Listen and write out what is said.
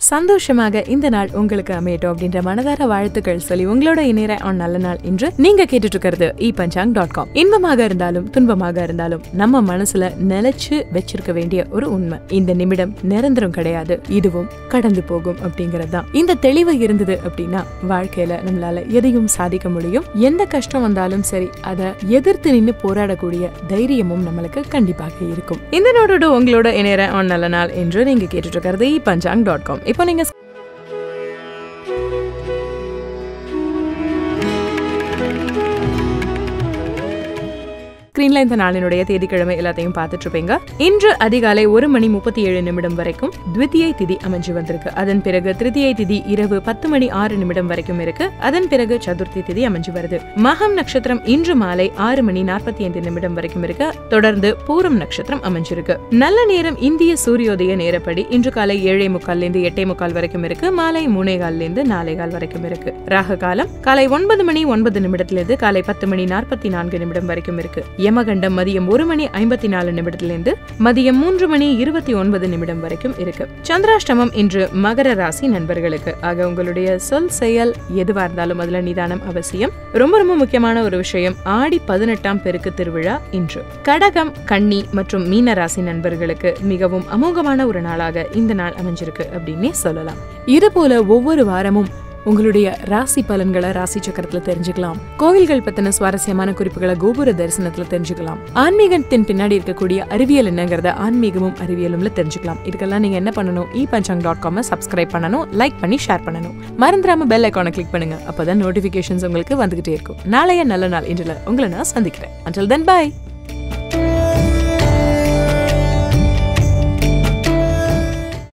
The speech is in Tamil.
சந்தோஷமாக இந்த நாள் உங்களுக்கு அமையட்டும் அப்படின்ற மனதார வாழ்த்துக்கள் சொல்லி உங்களோட இணையற ஆன் நல்ல நாள் என்று நீங்க கேட்டுட்டு இருக்கிறது இ பஞ்சாங் டாட் காம் இன்பமாக இருந்தாலும் துன்பமாக இருந்தாலும் நம்ம மனசுல நிலைச்சு வச்சிருக்க வேண்டிய ஒரு உண்மை இந்த நிமிடம் நிரந்தரம் கிடையாது இதுவும் கடந்து போகும் அப்படிங்கிறது தான் இந்த தெளிவு இருந்தது அப்படின்னா வாழ்க்கையில நம்மளால எதையும் சாதிக்க முடியும் எந்த கஷ்டம் வந்தாலும் சரி அதை எதிர்த்து நின்னு போராடக்கூடிய தைரியமும் நம்மளுக்கு கண்டிப்பாக இருக்கும் இந்த நோடோட உங்களோட இணையற ஆன் நல்ல நாள் என்று நீங்க கேட்டுட்டு இருக்கிறது இ பஞ்சாங் டாட் காம் இப்போ நீங்க ஸ்கிரீன்ல இந்த நாளினுடைய தேதிக்கிழமை எல்லாத்தையும் பார்த்துட்டு இருப்பீங்க இன்று அதிகாலை ஒரு மணி முப்பத்தி ஏழு நிமிடம் வரைக்கும் த்விதியை திதி அமைஞ்சு வந்திருக்கு அதன் பிறகு திருதியை திதி இரவு பத்து மணி ஆறு நிமிடம் வரைக்கும் இருக்கு அதன் பிறகு சதுர்த்தி திதி அமைஞ்சு வருது மகம் நட்சத்திரம் இன்று மாலை ஆறு மணி நாற்பத்தி ஐந்து நிமிடம் வரைக்கும் இருக்கு தொடர்ந்து பூரம் நட்சத்திரம் அமைஞ்சிருக்கு நல்ல நேரம் இந்திய சூரியோதய நேரப்படி இன்று காலை ஏழே முக்கால்ல இருந்து எட்டே முக்கால் வரைக்கும் இருக்கு மாலை மூணே கால்ல இருந்து நாலே கால் வரைக்கும் இருக்கு ராக காலம் காலை ஒன்பது மணி ஒன்பது நிமிடத்திலிருந்து காலை பத்து மணி நாற்பத்தி நான்கு நிமிடம் வரைக்கும் இருக்கு யமகண்டம் மதியம் ஒரு மணி ஐம்பத்தி நாலு நிமிடத்திலிருந்து மதியம் மூன்று மணி இருபத்தி ஒன்பது நிமிடம் வரைக்கும் இருக்கு சந்திராஷ்டமம் இன்று மகர ராசி நண்பர்களுக்கு ஆக உங்களுடைய சொல் செயல் எதுவா இருந்தாலும் அதுல நிதானம் அவசியம் ரொம்ப ரொம்ப முக்கியமான ஒரு விஷயம் ஆடி பதினெட்டாம் பெருக்கு திருவிழா இன்று கடகம் கன்னி மற்றும் மீன ராசி நண்பர்களுக்கு மிகவும் அமோகமான ஒரு நாளாக இந்த நாள் அமைஞ்சிருக்கு அப்படின்னே சொல்லலாம் இது போல ஒவ்வொரு வாரமும் உங்களுடைய ராசி பலன்களை ராசி சக்கரத்துல தெரிஞ்சுக்கலாம் கோவில்கள் பத்தின சுவாரஸ்யமான குறிப்புகளை கோபுர தரிசனத்துல தெரிஞ்சுக்கலாம் ஆன்மீகத்தின் பின்னாடி இருக்கக்கூடிய அறிவியல் என்னங்கிறத ஆன்மீகமும் அறிவியலும்ல தெரிஞ்சுக்கலாம் இதுக்கெல்லாம் நீங்க என்ன பண்ணணும் e Panchang dot com subscribe பண்ணணும் லைக் பண்ணி ஷேர் பண்ணணும் மறந்துடாம பெல் ஐக்கானை கிளிக் பண்ணுங்க அப்பதான் நோட்டிபிகேஷன்ஸ் உங்களுக்கு வந்துகிட்டே இருக்கும் நாளைய நல்ல நாள் இன்றுல உங்களை நான் சந்திக்கிறேன் அண்டில் தென் பாய்